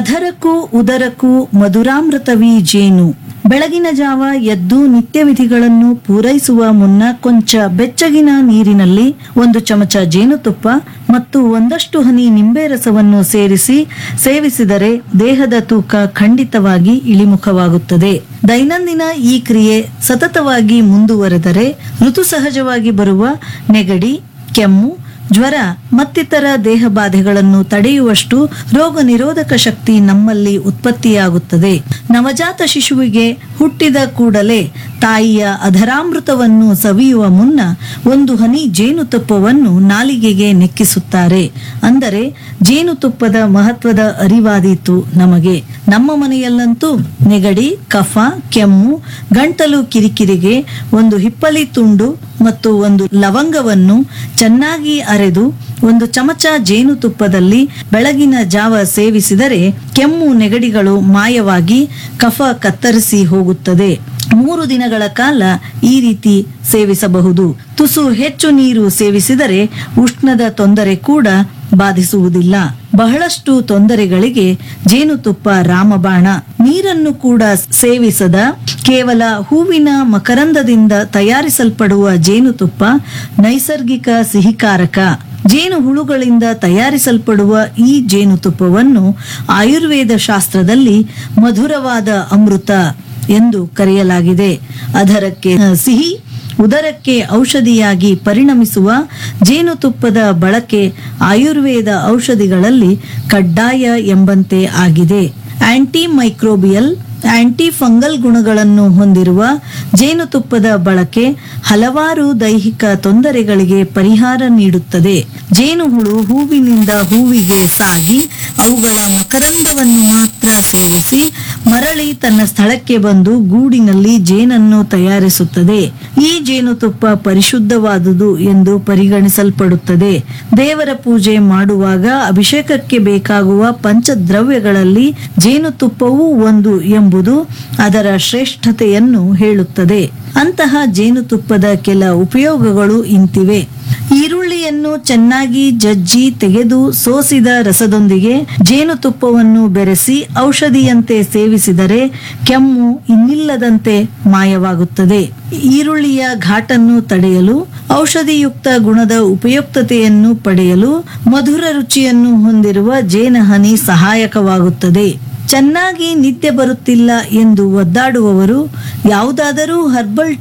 ಅಧರಕ್ಕೂ ಉದರಕ್ಕೂ ಮಧುರಾಮೃತವಿ ಜೇನು ಬೆಳಗಿನ ಜಾವ ಎದ್ದು ನಿತ್ಯ ವಿಧಿಗಳನ್ನು ಪೂರೈಸುವ ಮುನ್ನ ಕೊಂಚ ಬೆಚ್ಚಗಿನ ನೀರಿನಲ್ಲಿ ಒಂದು ಚಮಚ ಜೇನುತುಪ್ಪ ಮತ್ತು ಒಂದಷ್ಟು ಹನಿ ನಿಂಬೆ ರಸವನ್ನು ಸೇರಿಸಿ ಸೇವಿಸಿದರೆ ದೇಹದ ತೂಕ ಖಂಡಿತವಾಗಿ ಇಳಿಮುಖವಾಗುತ್ತದೆ ದೈನಂದಿನ ಈ ಕ್ರಿಯೆ ಸತತವಾಗಿ ಮುಂದುವರೆದರೆ ಋತುಸಹಜವಾಗಿ ಬರುವ ನೆಗಡಿ ಕೆಮ್ಮು ಜ್ವರ ಮತ್ತಿತರ ದೇಹ ಬಾಧೆಗಳನ್ನು ತಡೆಯುವಷ್ಟು ರೋಗ ನಿರೋಧಕ ಶಕ್ತಿ ನಮ್ಮಲ್ಲಿ ಉತ್ಪತ್ತಿಯಾಗುತ್ತದೆ ನವಜಾತ ಶಿಶುವಿಗೆ ಹುಟ್ಟಿದ ಕೂಡಲೇ ತಾಯಿಯ ಅಧರಾಮೃತವನ್ನು ಸವಿಯುವ ಮುನ್ನ ಒಂದು ಹನಿ ಜೇನುತುಪ್ಪವನ್ನು ನಾಲಿಗೆಗೆ ನೆಕ್ಕಿಸುತ್ತಾರೆ ಅಂದರೆ ಜೇನುತುಪ್ಪದ ಮಹತ್ವದ ಅರಿವಾದೀತು ನಮಗೆ ನಮ್ಮ ಮನೆಯಲ್ಲಂತೂ ನೆಗಡಿ ಕಫ ಕೆಮ್ಮು ಗಂಟಲು ಕಿರಿಕಿರಿಗೆ ಒಂದು ಹಿಪ್ಪಲಿ ತುಂಡು ಮತ್ತು ಒಂದು ಲವಂಗವನ್ನು ಚೆನ್ನಾಗಿ ಅರೆದು ಒಂದು ಚಮಚ ಜೇನುತುಪ್ಪದಲ್ಲಿ ಬೆಳಗಿನ ಜಾವ ಸೇವಿಸಿದರೆ ಕೆಮ್ಮು ನೆಗಡಿಗಳು ಮಾಯವಾಗಿ ಕಫ ಕತ್ತರಿಸಿ ಹೋಗುತ್ತದೆ ಮೂರು ದಿನಗಳ ಕಾಲ ಈ ರೀತಿ ಸೇವಿಸಬಹುದು ತುಸು ಹೆಚ್ಚು ನೀರು ಸೇವಿಸಿದರೆ ಉಷ್ಣದ ತೊಂದರೆ ಕೂಡ ಬಾಧಿಸುವುದಿಲ್ಲ ಬಹಳಷ್ಟು ತೊಂದರೆಗಳಿಗೆ ಜೇನುತುಪ್ಪ ರಾಮಬಾಣ ನೀರನ್ನು ಕೂಡ ಸೇವಿಸದ ಕೇವಲ ಹೂವಿನ ಮಕರಂದದಿಂದ ತಯಾರಿಸಲ್ಪಡುವ ಜೇನುತುಪ್ಪ ನೈಸರ್ಗಿಕ ಸಿಹಿಕಾರಕ ಜೇನು ಹುಳುಗಳಿಂದ ತಯಾರಿಸಲ್ಪಡುವ ಈ ಜೇನುತುಪ್ಪವನ್ನು ಆಯುರ್ವೇದ ಶಾಸ್ತ್ರದಲ್ಲಿ ಮಧುರವಾದ ಅಮೃತ ಎಂದು ಕರೆಯಲಾಗಿದೆ ಅದರಕ್ಕೆ ಸಿಹಿ ಉದರಕ್ಕೆ ಔಷಧಿಯಾಗಿ ಪರಿಣಮಿಸುವ ಜೇನುತುಪ್ಪದ ಬಳಕೆ ಆಯುರ್ವೇದ ಔಷಧಿಗಳಲ್ಲಿ ಕಡ್ಡಾಯ ಎಂಬಂತೆ ಆಗಿದೆ ಆಂಟಿ ಮೈಕ್ರೋಬಿಯಲ್ ಆಂಟಿ ಫಂಗಲ್ ಗುಣಗಳನ್ನು ಹೊಂದಿರುವ ಜೇನುತುಪ್ಪದ ಬಳಕೆ ಹಲವಾರು ದೈಹಿಕ ತೊಂದರೆಗಳಿಗೆ ಪರಿಹಾರ ನೀಡುತ್ತದೆ ಜೇನುಹುಳು ಹೂವಿನಿಂದ ಹೂವಿಗೆ ಸಾಗಿ ಅವುಗಳ ಮಕರಂದವನ್ನು ಮಾತ್ರ ಸೇವಿಸಿ ಮರಳಿ ತನ್ನ ಸ್ಥಳಕ್ಕೆ ಬಂದು ಗೂಡಿನಲ್ಲಿ ಜೇನನ್ನು ತಯಾರಿಸುತ್ತದೆ ಈ ಜೇನುತುಪ್ಪ ಪರಿಶುದ್ಧವಾದುದು ಎಂದು ಪರಿಗಣಿಸಲ್ಪಡುತ್ತದೆ ದೇವರ ಪೂಜೆ ಮಾಡುವಾಗ ಅಭಿಷೇಕಕ್ಕೆ ಬೇಕಾಗುವ ಪಂಚದ್ರವ್ಯಗಳಲ್ಲಿ ಜೇನುತುಪ್ಪವೂ ಒಂದು ಎಂಬುದು ಅದರ ಶ್ರೇಷ್ಠತೆಯನ್ನು ಹೇಳುತ್ತದೆ ಅಂತಹ ಜೇನುತುಪ್ಪದ ಕೆಲ ಉಪಯೋಗಗಳು ಇಂತಿವೆ ಈರುಳ್ಳಿಯನ್ನು ಚೆನ್ನಾಗಿ ಜಜ್ಜಿ ತೆಗೆದು ಸೋಸಿದ ರಸದೊಂದಿಗೆ ಜೇನುತುಪ್ಪವನ್ನು ಬೆರೆಸಿ ಔಷಧಿಯಂತೆ ಸೇವಿಸಿದರೆ ಕೆಮ್ಮು ಇನ್ನಿಲ್ಲದಂತೆ ಮಾಯವಾಗುತ್ತದೆ ಈರುಳ್ಳಿಯ ಘಾಟನ್ನು ತಡೆಯಲು ಔಷಧಿಯುಕ್ತ ಗುಣದ ಉಪಯುಕ್ತತೆಯನ್ನು ಪಡೆಯಲು ಮಧುರ ರುಚಿಯನ್ನು ಹೊಂದಿರುವ ಜೇನಹನಿ ಸಹಾಯಕವಾಗುತ್ತದೆ ಚೆನ್ನಾಗಿ ನಿದ್ದೆ ಬರುತ್ತಿಲ್ಲ ಎಂದು ಒದ್ದಾಡುವವರು ಯಾವುದಾದರೂ ಹರ್ಬಲ್